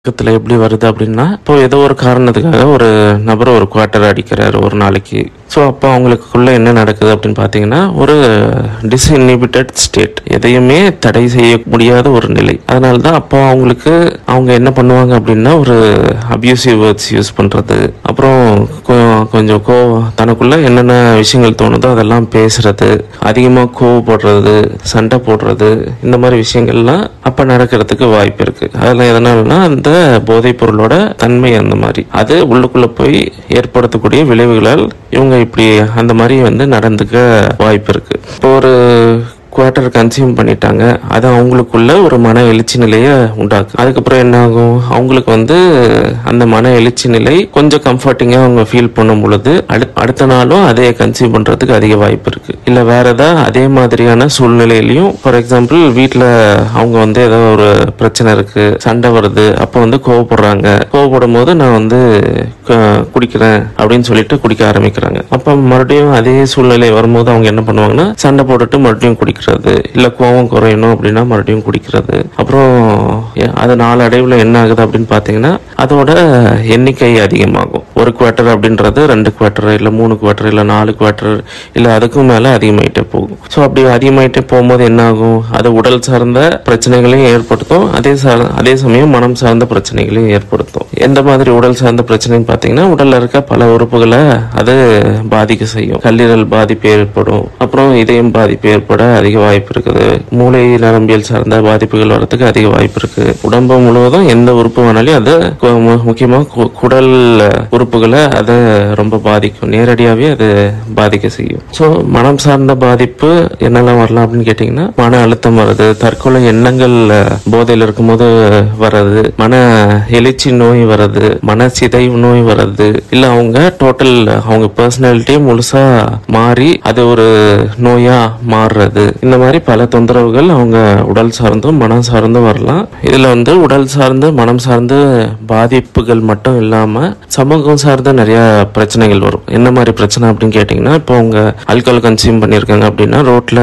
பக்கத்துல எப்படி வருது அப்படின்னா இப்போ ஏதோ ஒரு காரணத்துக்காக ஒரு நபர் ஒரு குவார்ட்டர் அடிக்கிறாரு ஒரு நாளைக்கு ஸோ அப்போ அவங்களுக்குள்ள என்ன நடக்குது அப்படின்னு பார்த்தீங்கன்னா ஒரு டிஸ்இன்ஹிபிட்டட் ஸ்டேட் எதையுமே தடை செய்ய முடியாத ஒரு நிலை அதனால தான் அப்போ அவங்களுக்கு அவங்க என்ன பண்ணுவாங்க அப்படின்னா ஒரு அப்யூசிவ் வேர்ட்ஸ் யூஸ் பண்றது அப்புறம் கொ- கொஞ்சம் கோ தனக்குள்ள என்னென்ன விஷயங்கள் தோணுதோ அதெல்லாம் பேசுறது அதிகமாக கோவப்படுறது சண்டை போடுறது இந்த மாதிரி விஷயங்கள்லாம் அப்ப நடக்கிறதுக்கு வாய்ப்பு இருக்கு அதுல எதனாலனா அந்த போதைப் பொருளோட தன்மை அந்த மாதிரி அது உள்ளுக்குள்ள போய் ஏற்படுத்தக்கூடிய விளைவுகளால் இவங்க இப்படி அந்த மாதிரி வந்து நடந்துக்க வாய்ப்பு இருக்கு இப்போ ஒரு குவார்ட்டர் கன்சியூம் பண்ணிட்டாங்க அது அவங்களுக்குள்ள ஒரு மன எழுச்சி நிலையை உண்டாக்கு அதுக்கப்புறம் என்ன ஆகும் அவங்களுக்கு வந்து அந்த மன எழுச்சி நிலை கொஞ்சம் கம்ஃபர்டிங்காக அவங்க ஃபீல் பண்ணும் பொழுது அடு- அடுத்த நாளும் அதே கன்சியூம் பண்றதுக்கு அதிக வாய்ப்பு இருக்கு இல்ல வேற ஏதாவது அதே மாதிரியான சூழ்நிலையிலையும் ஃபார் எக்ஸாம்பிள் வீட்ல அவங்க வந்து ஏதோ ஒரு பிரச்சனை இருக்கு சண்டை வருது அப்போ வந்து கோவப்படுறாங்க கோவப்படும் போது நான் வந்து க- குடிக்கிறேன் அப்படின்னு சொல்லிட்டு குடிக்க ஆரம்பிக்கிறாங்க அப்ப மறுபடியும் அதே சூழ்நிலை வரும்போது அவங்க என்ன பண்ணுவாங்கன்னா சண்டை போட்டுட்டு மறுபடியும் குடிக்கிறது இல்ல கோவம் குறையணும் அப்படின்னா மறுபடியும் குடிக்கிறது அப்புறம் எ- அது நாளடைவுல என்ன ஆகுது அப்படின்னு பாத்தீங்கன்னா அதோட எண்ணிக்கை அதிகமாகும் ஒரு குவார்ட்டர் அப்படின்றது ரெண்டு குவார்ட்டர் இல்ல மூணு குவார்ட்டர் இல்ல நாலு குவார்ட்டர் இல்ல அதுக்கும் மேல அதிகமாயிட்டே போகும் ஸோ அப்படி அதிகமாயிட்டே போகும்போது என்ன ஆகும் அது உடல் சார்ந்த பிரச்சனைகளையும் ஏற்படுத்தும் அதே சார் அதே சமயம் மனம் சார்ந்த பிரச்சனைகளையும் ஏற்படுத்தும் எந்த மாதிரி உடல் சார்ந்த பிரச்சனைன்னு பார்த்தீங்கன்னா உடல்ல இருக்க பல உறுப்புகளை அது பாதிக்க செய்யும் கல்லீரல் பாதிப்பு ஏற்படும் அப்புறம் இதயம் பாதிப்பு ஏற்பட அதிக வாய்ப்பு இருக்குது மூளை நரம்பியல் சார்ந்த பாதிப்புகள் வரதுக்கு அதிக வாய்ப்பு இருக்கு உடம்பு முழுவதும் எந்த உறுப்பு வேணாலும் அது கு- மு- முக்கியமா கு- குடல் உறுப்புகளை அது ரொம்ப பாதிக்கும் நேரடியாவே அது பாதிக்க செய்யும் ஸோ மனம் சார்ந்த பாதிப்பு என்னெல்லாம் வரலாம் அப்படின்னு கேட்டிங்கன்னா மன அழுத்தம் வருது தற்கொலை எண்ணங்கள் அஹ், போதையில் இருக்கும்போது வர்றது மன எழுச்சி நோய் வர்றது மன சிதைவு நோய் வர்றது இல்ல அவங்க டோட்டல் அவங்க பர்சனாலிட்டியே முழுசா மாறி அது ஒரு நோயா மாறுறது இந்த மாதிரி பல தொந்தரவுகள் அவங்க உடல் சார்ந்தும் மனம் சார்ந்தும் வரலாம் இதுல வந்து உடல் சார்ந்து மனம் சார்ந்து பாதிப்புகள் மட்டும் இல்லாம சமூகம் சார்ந்த நிறைய பிரச்சனைகள் வரும் என்ன மாதிரி பிரச்சனை அப்படின்னு கேட்டிங்கன்னா இப்போ அவங்க ஆல்கஹால் கன்சியூம் பண்ணியிருக்காங்க அப்படின்னா ரோட்ல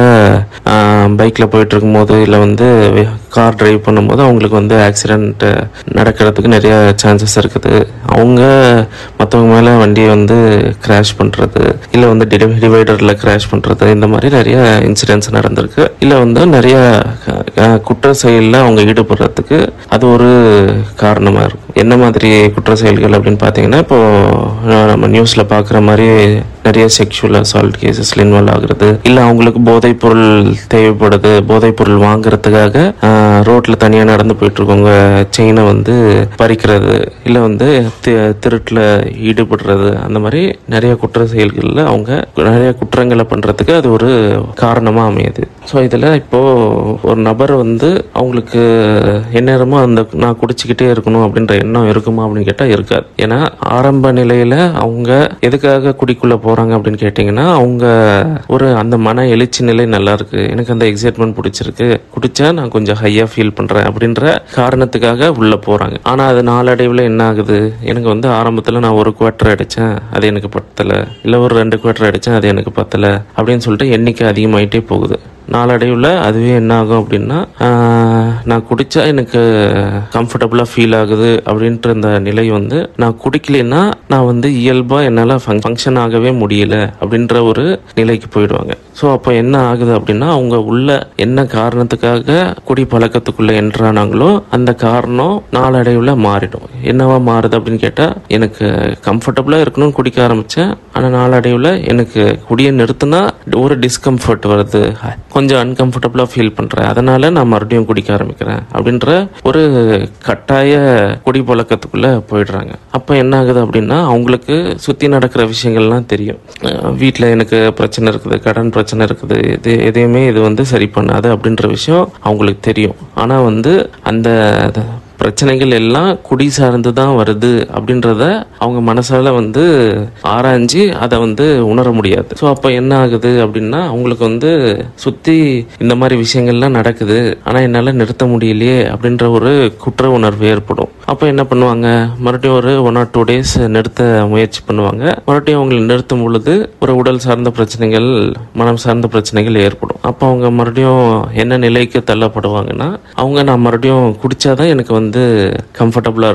பைக்ல போயிட்டு இருக்கும்போது இல்ல வந்து கார் டிரைவ் பண்ணும்போது அவங்களுக்கு வந்து ஆக்சிடென்ட் நடக்கிறதுக்கு நிறைய சான்சஸ் இருக்குது அவங்க மற்றவங்க மேல வண்டியை வந்து கிராஷ் பண்றது இல்ல வந்து டிவைடர்ல கிராஷ் பண்றது இந்த மாதிரி நிறைய இன்சிடென்ட்ஸ் நடந்திருக்கு இல்ல வந்து நிறைய அஹ், குற்ற செயல்ல அவங்க ஈடுபடுறதுக்கு அது ஒரு காரணமா இருக்கும் என்ன மாதிரி குற்ற செயல்கள் அப்படின்னு பாத்தீங்கன்னா இப்போ அஹ், நம்ம நியூஸ்ல பாக்குற மாதிரி நிறைய செக்ஷுவல் அசால்ட் கேசஸ்ல இன்வால்வ் ஆகுறது இல்ல அவங்களுக்கு போதைப் பொருள் தேவைப்படுது போதைப் பொருள் வாங்குறதுக்காக ஆஹ், ரோட்ல தனியா நடந்து போயிட்டு இருக்கவங்க செயினை வந்து பறிக்கிறது இல்ல வந்து தி- திருட்டுல ஈடுபடுறது அந்த மாதிரி நிறைய குற்ற செயல்கள்ல அவங்க நிறைய குற்றங்களை பண்றதுக்கு அது ஒரு காரணமா அமையுது ஸோ இதுல இப்போ ஒரு நபர் வந்து அவங்களுக்கு எந்நேரமும் அந்த நான் குடிச்சுக்கிட்டே இருக்கணும் அப்படின்ற எண்ணம் இருக்குமா அப்படின்னு கேட்டா இருக்காது ஏன்னா ஆரம்ப நிலையில அவங்க எதுக்காக குடிக்குள்ள போறாங்க அப்படின்னு கேட்டீங்கன்னா அவங்க ஒரு அந்த மன எழுச்சி நிலை நல்லா இருக்கு எனக்கு அந்த எக்ஸைட்மெண்ட் பிடிச்சிருக்கு குடிச்சா நான் கொஞ்சம் ஹையா ஃபீல் பண்றேன் அப்படின்ற காரணத்துக்காக உள்ள போறாங்க ஆனா அது நாளடைவுல என்ன ஆகுது எனக்கு வந்து ஆரம்பத்துல நான் ஒரு குவார்டர் அடிச்சேன் அது எனக்கு பத்தல இல்ல ஒரு ரெண்டு குவார்டர் அடிச்சேன் அது எனக்கு பத்தல அப்படின்னு சொல்லிட்டு எண்ணிக்கை அதிகமாயிட்டே போகுது நாளடைவில் அதுவே என்ன ஆகும் அப்படின்னா ஆஹ், நான் குடிச்சா எனக்கு கம்ஃபர்டபுளாக ஃபீல் ஆகுது அப்படின்ற அந்த நிலை வந்து நான் குடிக்கலைன்னா நான் வந்து இயல்பாக என்னால் ஃபங்க்ஷன் ஆகவே முடியல அப்படின்ற ஒரு நிலைக்கு போயிடுவாங்க ஸோ அப்போ என்ன ஆகுது அப்படின்னா அவங்க உள்ள என்ன காரணத்துக்காக குடி பழக்கத்துக்குள்ள என்ட்ரானாங்களோ அந்த காரணம் நாளடைவில் மாறிடும் என்னவா மாறுது அப்படின்னு கேட்டால் எனக்கு கம்ஃபர்டபுளாக இருக்கணும்னு குடிக்க ஆரம்பித்தேன் ஆனால் நாளடைவில் எனக்கு குடியை நிறுத்தினா ஒரு டிஸ்கம்ஃபர்ட் வருது கொஞ்சம் அன்கம்ஃபர்டபுளாக ஃபீல் பண்ணுறேன் அதனால நான் மறுபடியும் குடிக்க ஆரம்பிக்கிறேன் அப்படின்ற ஒரு கட்டாய குடி பழக்கத்துக்குள்ள போயிடுறாங்க அப்போ என்ன ஆகுது அப்படின்னா அவங்களுக்கு சுற்றி நடக்கிற விஷயங்கள்லாம் தெரியும் வீட்டில் எனக்கு பிரச்சனை இருக்குது கடன் பிரச்சனை இருக்குது இது எதையுமே இது வந்து சரி பண்ணாது அப்படின்ற விஷயம் அவங்களுக்கு தெரியும் ஆனால் வந்து அந்த பிரச்சனைகள் எல்லாம் குடி சார்ந்து தான் வருது அப்படின்றத அவங்க மனசால வந்து ஆராய்ஞ்சு அதை வந்து உணர முடியாது ஸோ அப்போ என்ன ஆகுது அப்படின்னா அவங்களுக்கு வந்து சுத்தி இந்த மாதிரி விஷயங்கள்லாம் நடக்குது ஆனா என்னால நிறுத்த முடியலையே அப்படின்ற ஒரு குற்ற உணர்வு ஏற்படும் அப்போ என்ன பண்ணுவாங்க மறுபடியும் ஒரு ஒன் ஆர் டூ டேஸ் நிறுத்த முயற்சி பண்ணுவாங்க மறுபடியும் அவங்களை நிறுத்தும் பொழுது ஒரு உடல் சார்ந்த பிரச்சனைகள் மனம் சார்ந்த பிரச்சனைகள் ஏற்படும் அப்போ அவங்க மறுபடியும் என்ன நிலைக்கு தள்ளப்படுவாங்கன்னா அவங்க நான் மறுபடியும் குடிச்சாதான் எனக்கு வந்து கம்ஃபர்டபுளா